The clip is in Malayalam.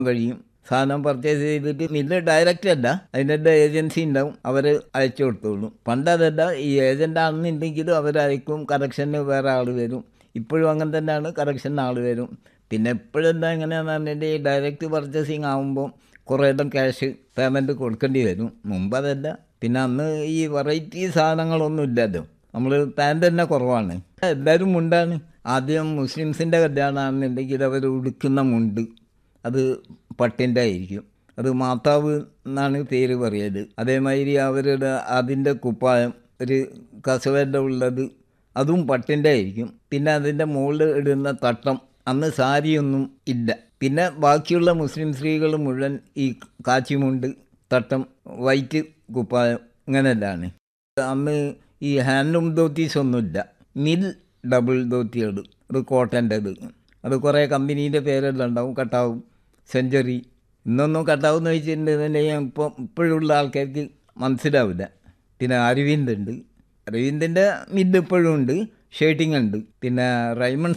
കഴിയും സാധനം പർച്ചേസ് ചെയ്തിട്ട് മില്ല് ഡയറക്റ്റ് അല്ല അതിൻ്റെ ഏജൻസി ഉണ്ടാവും അവർ അയച്ചു കൊടുത്തോളും പണ്ട് അതല്ല ഈ ഏജൻ്റ് ആണെന്നുണ്ടെങ്കിലും അവരയക്കും കറക്ഷന് വേറെ ആൾ വരും ഇപ്പോഴും അങ്ങനെ തന്നെയാണ് കറക്ഷന് ആൾ വരും പിന്നെ എപ്പോഴെന്താ എങ്ങനെയാണെന്ന് പറഞ്ഞിട്ടുണ്ടെങ്കിൽ ഡയറക്റ്റ് പർച്ചേസിങ് ആകുമ്പോൾ കുറേ ഇടം ക്യാഷ് പേയ്മെൻറ്റ് കൊടുക്കേണ്ടി വരും മുമ്പ് അതല്ല പിന്നെ അന്ന് ഈ വെറൈറ്റി സാധനങ്ങളൊന്നും ഇല്ലല്ലോ നമ്മൾ പാൻറ് തന്നെ കുറവാണ് എല്ലാവരും മുണ്ടാണ് ആദ്യം മുസ്ലിംസിൻ്റെ കല്യാണമാണെന്നുണ്ടെങ്കിൽ അവർ ഉടുക്കുന്ന മുണ്ട് അത് പട്ടിൻ്റെ ആയിരിക്കും അത് മാതാവ് എന്നാണ് പേര് പറയല് അതേമാതിരി അവരുടെ അതിൻ്റെ കുപ്പായം ഒരു കസവേൻ്റെ ഉള്ളത് അതും പട്ടിൻ്റെ ആയിരിക്കും പിന്നെ അതിൻ്റെ മുകളിൽ ഇടുന്ന തട്ടം അന്ന് സാരിയൊന്നും ഇല്ല പിന്നെ ബാക്കിയുള്ള മുസ്ലിം സ്ത്രീകൾ മുഴുവൻ ഈ കാച്ചിമുണ്ട് തട്ടം വൈറ്റ് കുപ്പായം ഇങ്ങനെല്ലാണ് അന്ന് ഈ ഹാൻഡ്ലൂം ധോത്തീസ് ഒന്നുമില്ല മിൽ ഡബിൾ ധോത്തികൾ അത് കോട്ടൻ്റെത് അത് കുറേ കമ്പനീൻ്റെ പേരെല്ലാം ഉണ്ടാവും കട്ടാവും സെഞ്ചുറി ഇന്നൊന്നും കട്ടാവും എന്ന് വെച്ചിട്ടുണ്ടെന്നുണ്ടെങ്കിൽ ഇപ്പോൾ ഇപ്പോഴുള്ള ആൾക്കാർക്ക് മനസ്സിലാവില്ല പിന്നെ അരവിന്ദ് ഉണ്ട് അരവിന്ദിൻ്റെ മില്ല് ഇപ്പോഴും ഉണ്ട് ഷേട്ടിംഗ് ഉണ്ട് പിന്നെ റൈമൺ